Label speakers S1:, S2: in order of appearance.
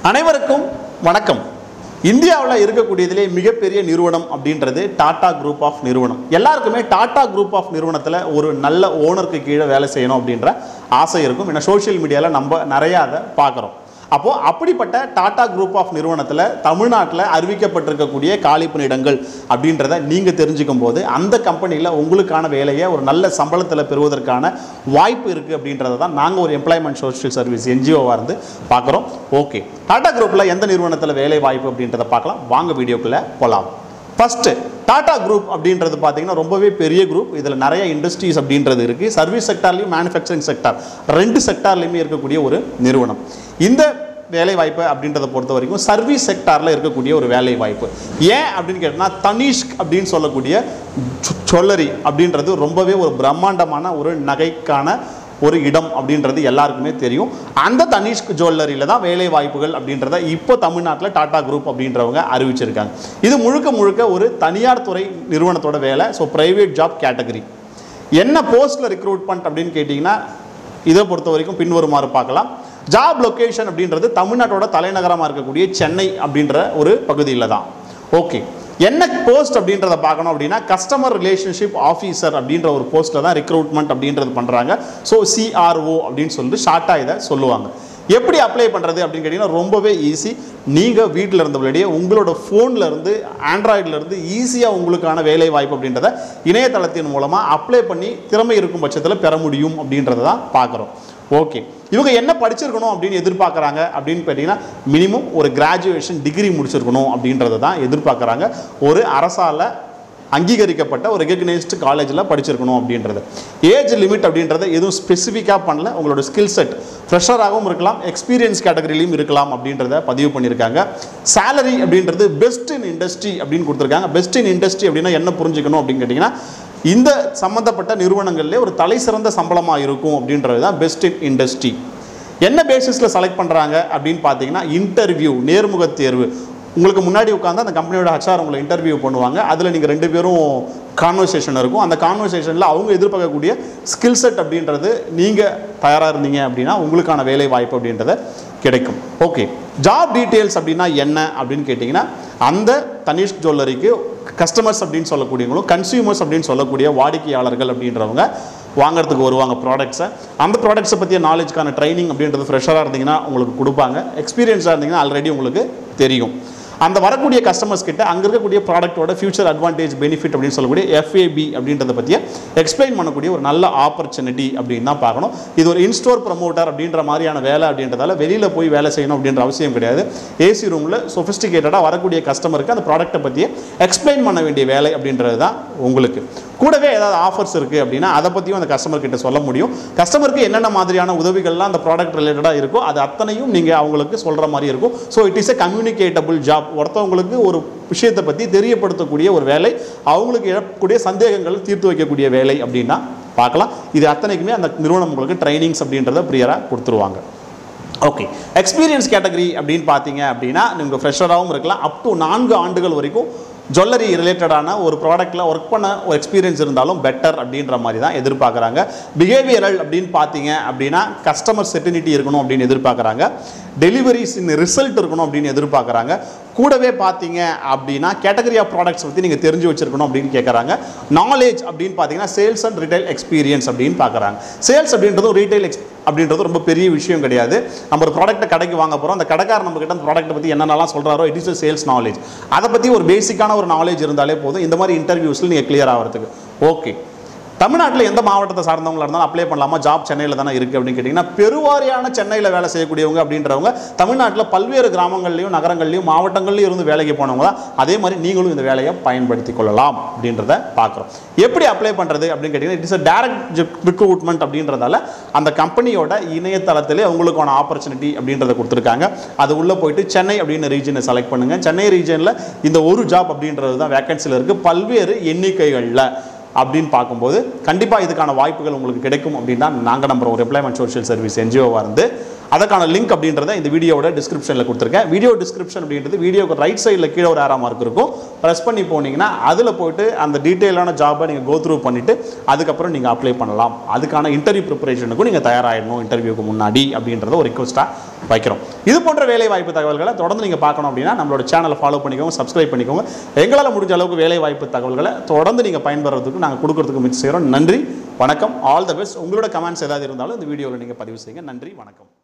S1: அனைவருக்கும் வணக்கம் இந்தியாவில் இருக்கக்கூடியதிலே மிகப்பெரிய நிறுவனம் அப்படின்றது டாடா குரூப் ஆஃப் நிறுவனம் எல்லாருக்குமே டாடா குரூப் ஆஃப் நிறுவனத்தில் ஒரு நல்ல ஓனருக்கு கீழே வேலை செய்யணும் அப்படின்ற ஆசை இருக்கும் ஏன்னா சோஷியல் மீடியாவில் நம்ம நிறையா அதை பார்க்குறோம் அப்போது அப்படிப்பட்ட டாடா குரூப் ஆஃப் நிறுவனத்தில் தமிழ்நாட்டில் அறிவிக்கப்பட்டிருக்கக்கூடிய காலி பணியிடங்கள் அப்படின்றத நீங்கள் தெரிஞ்சுக்கும் போது அந்த கம்பெனியில் உங்களுக்கான வேலையை ஒரு நல்ல சம்பளத்தில் பெறுவதற்கான வாய்ப்பு இருக்குது அப்படின்றத தான் நாங்கள் ஒரு எம்ப்ளாய்மெண்ட் சோஷியல் சர்வீஸ் என்ஜிஓவாக இருந்து பார்க்குறோம் ஓகே டாடா குரூப்பில் எந்த நிறுவனத்தில் வேலை வாய்ப்பு அப்படின்றத பார்க்கலாம் வாங்க வீடியோக்குள்ளே போகலாம் ஃபஸ்ட்டு டாடா குரூப் அப்படின்றது பார்த்தீங்கன்னா ரொம்பவே பெரிய குரூப் இதில் நிறைய இண்டஸ்ட்ரீஸ் அப்படின்றது இருக்குது சர்வீஸ் செக்டார்லையும் மேனுஃபேக்சரிங் செக்டார் ரெண்டு செக்டார்லையுமே இருக்கக்கூடிய ஒரு நிறுவனம் இந்த வேலை வாய்ப்பு அப்படின்றத பொறுத்த வரைக்கும் சர்வீஸ் செக்டாரில் இருக்கக்கூடிய ஒரு வேலை வாய்ப்பு ஏன் அப்படின்னு கேட்டோம்னா தனிஷ்க் அப்படின்னு சொல்லக்கூடிய சொல்லரி அப்படின்றது ரொம்பவே ஒரு பிரம்மாண்டமான ஒரு நகைக்கான ஒரு இடம் அப்படின்றது எல்லாருக்குமே தெரியும் அந்த தனிஷ்க் ஜுவல்லரியில் தான் வேலை வாய்ப்புகள் அப்படின்றத இப்போ தமிழ்நாட்டில் டாடா குரூப் அப்படின்றவங்க அறிவிச்சிருக்காங்க இது முழுக்க முழுக்க ஒரு தனியார் துறை நிறுவனத்தோட வேலை ஸோ ப்ரைவேட் ஜாப் கேட்டகரி என்ன போஸ்ட்டில் ரெக்ரூட்மெண்ட் அப்படின்னு கேட்டிங்கன்னா இதை பொறுத்த வரைக்கும் பின்வருமாறு பார்க்கலாம் ஜாப் லொக்கேஷன் அப்படின்றது தமிழ்நாட்டோட தலைநகரமாக இருக்கக்கூடிய சென்னை அப்படின்ற ஒரு பகுதியில் தான் ஓகே என்ன போஸ்ட் அப்படின்றத பார்க்கணும் அப்படின்னா கஸ்டமர் ரிலேஷன்ஷிப் ஆஃபீஸர் அப்படின்ற ஒரு போஸ்ட்டில் தான் ரெக்ரூட்மெண்ட் அப்படின்றது பண்ணுறாங்க ஸோ சிஆர்ஓ அப்படின்னு சொல்லிட்டு ஷார்ட்டாக இதை சொல்லுவாங்க எப்படி அப்ளை பண்ணுறது அப்படின்னு கேட்டிங்கன்னா ரொம்பவே ஈஸி நீங்கள் வீட்டில் இருந்தபடியே உங்களோட ஃபோனில் இருந்து ஆண்ட்ராய்டில் இருந்து ஈஸியாக உங்களுக்கான வேலை வாய்ப்பு அப்படின்றத இணையதளத்தின் மூலமாக அப்ளை பண்ணி திறமை இருக்கும் பட்சத்தில் பெற முடியும் அப்படின்றத தான் பார்க்குறோம் ஓகே இவங்க என்ன படிச்சிருக்கணும் அப்படின்னு எதிர்பார்க்குறாங்க அப்படின்னு பார்த்தீங்கன்னா மினிமம் ஒரு கிராஜுவேஷன் டிகிரி முடிச்சிருக்கணும் அப்படின்றத தான் எதிர்பார்க்குறாங்க ஒரு அரசால் அங்கீகரிக்கப்பட்ட ஒரு ரெகக்னைஸ்டு காலேஜில் படிச்சிருக்கணும் அப்படின்றது ஏஜ் லிமிட் அப்படின்றத எதுவும் ஸ்பெசிஃபிக்காக பண்ணல உங்களோட ஸ்கில் செட் ஃப்ரெஷராகவும் இருக்கலாம் எக்ஸ்பீரியன்ஸ் கேட்டகரியிலையும் இருக்கலாம் அப்படின்றத பதிவு பண்ணியிருக்காங்க சேலரி அப்படின்றது பெஸ்ட் இன் இண்டஸ்ட்ரி அப்படின்னு கொடுத்துருக்காங்க பெஸ்ட் இன் இண்டஸ்ட்ரி அப்படின்னா என்ன புரிஞ்சுக்கணும் அப்படின்னு கேட்டிங்கன்னா இந்த சம்மந்தப்பட்ட நிறுவனங்கள்லேயே ஒரு தலை சிறந்த சம்பளமாக இருக்கும் அப்படின்றது தான் பெஸ்ட் இன் இண்டஸ்ட்ரி என்ன பேசிஸில் செலக்ட் பண்ணுறாங்க அப்படின்னு பார்த்தீங்கன்னா இன்டர்வியூ நேர்முக தேர்வு உங்களுக்கு முன்னாடி உட்காந்து அந்த கம்பெனியோட ஹச்ஆர் உங்களை இன்டர்வியூ பண்ணுவாங்க அதில் நீங்கள் ரெண்டு பேரும் கான்வர்சேஷன் இருக்கும் அந்த கான்வர்சேஷனில் அவங்க எதிர்பார்க்கக்கூடிய ஸ்கில் செட் அப்படின்றது நீங்கள் தயாராக இருந்தீங்க அப்படின்னா உங்களுக்கான வேலை வாய்ப்பு அப்படின்றத கிடைக்கும் ஓகே ஜாப் டீட்டெயில்ஸ் அப்படின்னா என்ன அப்படின்னு கேட்டிங்கன்னா அந்த தனிஷ்க் ஜுவல்லரிக்கு கஸ்டமர்ஸ் அப்படின்னு சொல்லக்கூடியவங்களும் கன்சியூமர்ஸ் அப்படின்னு சொல்லக்கூடிய வாடிக்கையாளர்கள் அப்படின்றவங்க வாங்குறதுக்கு வருவாங்க ப்ராடக்ட்ஸை அந்த ப்ராடக்ட்ஸை பற்றிய நாலேஜ்க்கான ட்ரைனிங் அப்படின்றது ஃப்ரெஷராக இருந்தீங்கன்னா உங்களுக்கு கொடுப்பாங்க எக்ஸ்பீரியன்ஸாக இருந்தீங்கன்னா ஆல்ரெடி உங்களுக்கு தெரியும் அந்த வரக்கூடிய கஸ்டமர்ஸ் கிட்ட அங்கே இருக்கக்கூடிய ப்ராடக்ட்டோட ஃபியூச்சர் அட்வான்டேஜ் பெனிஃபிட் அப்படின்னு சொல்லக்கூடிய எஃப்ஏபி அப்படின்றத பற்றிய எக்ஸ்பிளைன் பண்ணக்கூடிய ஒரு நல்ல ஆப்பர்ச்சுனிட்டி அப்படின்னு தான் பார்க்கணும் இது ஒரு இன்ஸ்டோர் ப்ரமோட்டர் அப்படின்ற மாதிரியான வேலை அப்படின்றதால வெளியில் போய் வேலை செய்யணும் அப்படின்ற அவசியம் கிடையாது ஏசி ரூமில் சொஃபிஸ்டிகேட்டடாக வரக்கூடிய கஸ்டமருக்கு அந்த ப்ராடக்ட்டை பற்றி எக்ஸ்பிளைன் பண்ண வேண்டிய வேலை அப்படின்றது தான் உங்களுக்கு கூடவே ஏதாவது ஆஃபர்ஸ் இருக்குது அப்படின்னா அதை பற்றியும் அந்த கஸ்டமர் கிட்ட சொல்ல முடியும் கஸ்டமருக்கு என்னென்ன மாதிரியான உதவிகள்லாம் அந்த ப்ராடக்ட் ரிலேட்டடாக இருக்கோ அது அத்தனையும் நீங்கள் அவங்களுக்கு சொல்கிற மாதிரி இருக்கும் so it is a communicable job ஒருத்தவங்களுக்கு ஒரு விஷயத்தை பற்றி தெரியப்படுத்தக்கூடிய ஒரு வேலை அவங்களுக்கு எழக்கூடிய சந்தேகங்களை தீர்த்து வைக்கக்கூடிய வேலை அப்படின்னா பார்க்கலாம் இது அத்தனைக்குமே அந்த நிறுவனம் உங்களுக்கு ட்ரைனிங்ஸ் அப்படின்றத ப்ரியராக கொடுத்துருவாங்க ஓகே எக்ஸ்பீரியன்ஸ் கேட்டகரி அப்படின்னு பார்த்தீங்க அப்படின்னா நீங்கள் ஃப்ரெஷராகவும் இருக்கலாம் அப் டு நான்கு ஆண்டுகள் வரைக்கும் ஜுவல்லரி ரிலேட்டடான ஒரு ப்ராடக்ட்டில் ஒர்க் பண்ண ஒரு எக்ஸ்பீரியன்ஸ் இருந்தாலும் பெட்டர் அப்படின்ற மாதிரி தான் எதிர்பார்க்குறாங்க பிஹேவியரல் அப்படின்னு பார்த்தீங்க அப்படின்னா கஸ்டமர் செட்டினிட்டி இருக்கணும் அப்படின்னு எதிர்பார்க்குறாங்க டெலிவரிஸ் இன் ரிசல்ட் இருக்கணும் அப்படின்னு எதிர்பார்க்குறாங்க கூடவே பார்த்தீங்க அப்படின்னா கேட்டகரி ஆஃப் ப்ராடக்ட்ஸ் பற்றி நீங்கள் தெரிஞ்சு வச்சிருக்கணும் அப்படின்னு கேட்குறாங்க நாலேஜ் அப்படின்னு பார்த்தீங்கன்னா சேல்ஸ் அண்ட் ரிட்டைல் எக்ஸ்பீரியன்ஸ் அப்படின்னு பார்க்குறாங்க சேல்ஸ் அப்படின்றதும் ரீட்டைல் எக்ஸ் அப்படின்றது ரொம்ப பெரிய விஷயம் கிடையாது நம்ம ஒரு ப்ராடக்ட்டை கடைக்கு வாங்க போகிறோம் அந்த கடைக்காரர் நம்ம கிட்ட அந்த ப்ராடக்ட்டை பற்றி என்னென்னலாம் சொல்கிறாரோ இட் இஸ் சேல்ஸ் நாலேஜ் அதை பற்றி ஒரு பேசிக்கான ஒரு நாலேஜ் இருந்தாலே போதும் இந்த மாதிரி இன்டர்வியூஸில் நீங்கள் கிளியர் ஆகிறதுக்கு ஓகே தமிழ்நாட்டில் எந்த மாவட்டத்தை சார்ந்தவங்களா இருந்தாலும் அப்ளை பண்ணலாமா ஜாப் சென்னையில் தானே இருக்குது அப்படின்னு கேட்டிங்கன்னா பெருவாரியான சென்னையில் வேலை செய்யக்கூடியவங்க அப்படின்றவங்க தமிழ்நாட்டில் பல்வேறு கிராமங்கள்லையும் நகரங்கள்லையும் மாவட்டங்கள்லையும் இருந்து வேலைக்கு போனவங்க தான் அதே மாதிரி நீங்களும் இந்த வேலையை பயன்படுத்தி கொள்ளலாம் அப்படின்றத பார்க்குறோம் எப்படி அப்ளை பண்ணுறது அப்படின்னு கேட்டிங்கன்னா it is a direct recruitment அப்படின்றதால அந்த கம்பெனியோட இணையதளத்திலே உங்களுக்கான ஆப்பர்ச்சுனிட்டி அப்படின்றத கொடுத்துருக்காங்க அது உள்ளே போயிட்டு சென்னை அப்படின்னு ரீஜனை செலக்ட் பண்ணுங்கள் சென்னை ரீஜனில் இந்த ஒரு ஜாப் அப்படின்றது தான் வேக்கன்சியில் இருக்குது பல்வேறு எண்ணிக்கைகளில் அப்படின்னு பார்க்கும்போது கண்டிப்பாக இதுக்கான வாய்ப்புகள் உங்களுக்கு கிடைக்கும் அப்படின்னு தான் நாங்கள் நம்புகிறோம் ஒரு எம்ப்ளாய்மெண்ட் சோஷியல் சர்வீஸ் என்ஜிஓவாக இருந்து அதற்கான லிங்க் அப்படின்றத இந்த வீடியோவோட டிஸ்கிரிப்ஷனில் கொடுத்துருக்கேன் வீடியோ டிஸ்கிரிப்ஷன் அப்படின்றது வீடியோக்கு ரைட் சைடில் கீழே ஒரு ஆரா மார்க் இருக்கும் ப்ரெஸ் பண்ணி போனீங்கன்னா அதில் போயிட்டு அந்த டீட்டெயிலான ஜாபை நீங்கள் கோ த்ரூ பண்ணிவிட்டு அதுக்கப்புறம் நீங்கள் அப்ளை பண்ணலாம் அதுக்கான இன்டர்வியூ ப்ரிப்பரேஷனுக்கும் நீங்கள் தயாராகிடணும் இன்டர்வியூக்கு முன்னாடி அப்படின்றத ஒரு ரிக்வஸ்ட்டாக வைக்கிறோம் இது போன்ற வேலை வாய்ப்பு தகவல்களை தொடர்ந்து நீங்கள் பார்க்கணும் அப்படின்னா நம்மளோட சேனலை ஃபாலோ பண்ணிக்கோங்க சப்ஸ்கிரைப் பண்ணிக்கோங்க எங்களால் முடிஞ்ச அளவுக்கு வேலை வாய்ப்பு தகவல்களை தொடர்ந்து நீங்கள் பயன்பெறதுக்கு நாங்கள் கொடுக்கறதுக்கு முயற்சி செய்கிறோம் நன்றி வணக்கம் ஆல் த பெஸ்ட் உங்களோட கமெண்ட்ஸ் ஏதாவது இருந்தாலும் இந்த வீடியோவில் நீங்கள் பதிவு செய்யுங்க நன்றி வணக்கம்